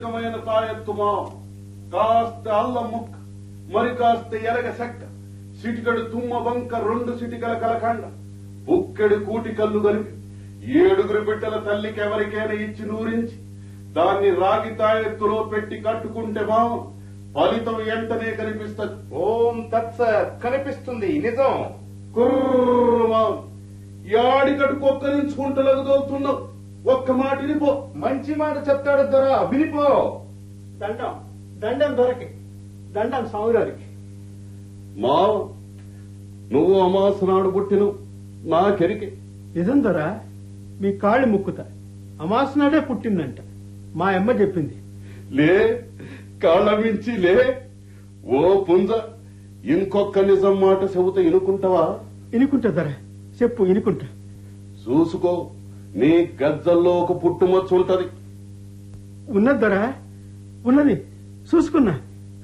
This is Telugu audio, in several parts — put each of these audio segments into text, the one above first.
రకమైన తాయెత్తుమా కాస్త అల్లం ముక్క మరి కాస్త ఎరగ చెక్క సిటికడు తుమ్మ బంక రెండు సిటికల కలకండ బుక్కెడు కూటి కళ్ళు కలిపి ఏడుగురు బిడ్డల తల్లికి ఎవరికైనా ఇచ్చి నూరించి దాన్ని రాగి తాయెత్తులో పెట్టి కట్టుకుంటే మామ ఫలితం వెంటనే కనిపిస్తుంది ఓం తత్స కనిపిస్తుంది నిజం కుర్రమా యాడికడు కొక్కరించుకుంటలకు దోలుతున్నావు ఒక్క మాటిని పో మంచి మాట చెప్తాడు దొర వినిపో దండం దండం దొరకి దండం సౌరానికి మావ నువ్వు అమాస నాడు పుట్టిను నాకెరికే నిజం దొర మీ కాళ్ళు ముక్కుతా అమాసనాడే పుట్టిందంట మా అమ్మ చెప్పింది లే కాళ్ళ మించి లే ఓ పుంజ ఇంకొక్క నిజం మాట చెబుతా ఇనుకుంటావా ఇనుకుంటా దొర చెప్పు ఇనుకుంటా చూసుకో నీ గజ్జల్లో ఒక పుట్టుమచ్చ ఉంటది ఉన్నది దొర ఉన్నది చూసుకున్నా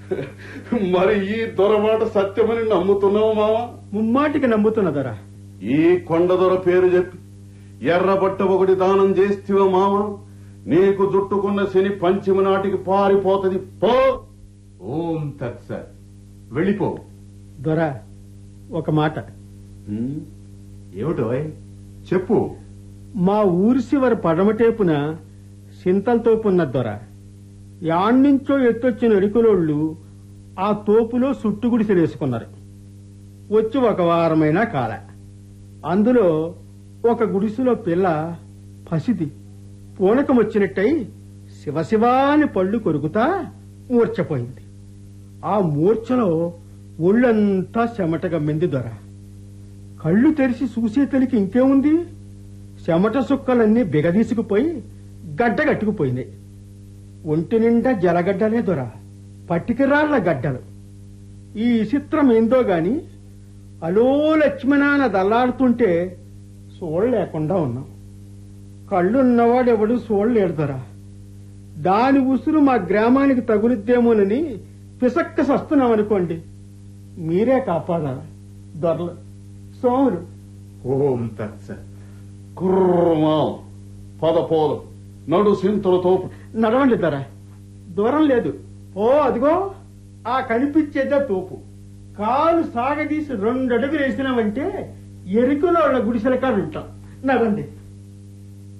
మరి ఈ దొరమాట సత్యమని నమ్ముతున్నావు మావా ముమ్మాటికి నమ్ముతున్నా దొర ఈ కొండ దొర పేరు చెప్పి ఎర్రబట్ట ఒకటి దానం చేస్తేవో మామ నీకు జుట్టుకున్న శని పంచమి నాటికి పారిపోతది పో ఓం తత్స వెళ్ళిపో దొర ఒక మాట హ్మ్? ఏమిటో చెప్పు మా ఊరి చివరి పడమటేపున సింతల తోపున్న దొర యాడ్నించో ఎత్తొచ్చిన ఎరుకులోళ్ళు ఆ తోపులో సుట్టుగుడిసెలేసుకున్నారు వచ్చి ఒక వారమైనా కాల అందులో ఒక గుడిసెలో పిల్ల పసిది పూనకం వచ్చినట్టయి శివశివాని పళ్ళు కొరుకుతా మూర్చపోయింది ఆ మూర్ఛలో ఒళ్ళంతా చెమటగా మెంది దొర కళ్ళు తెరిచి చూసేతలికి ఇంకేముంది చెమట సుక్కలన్నీ బిగదీసుకుపోయి గడ్డ కట్టుకుపోయినాయి ఒంటి నిండా జలగడ్డలే దొర పట్టికిరాళ్ల గడ్డలు ఈ చిత్రం ఏందో గాని అలో లక్ష్మణాన దల్లాడుతుంటే చూడలేకుండా ఉన్నాం కళ్ళున్నవాడెవడు చూడలేడు దొర దాని ఉసురు మా గ్రామానికి తగులుద్దేమోనని పిసక్క సస్తున్నాం అనుకోండి మీరే కాపాడాలి దొరలు సోములు ఓం తత్స కుర్రమా పద పోద నడు సింతల తోపు నడవండి ధర దూరం లేదు ఓ అదిగో ఆ కనిపించేదే తోపు కాలు సాగదీసి రెండు అడుగులు వేసినామంటే ఎరుకులో గుడిసెల కాడ ఉంటాం నడండి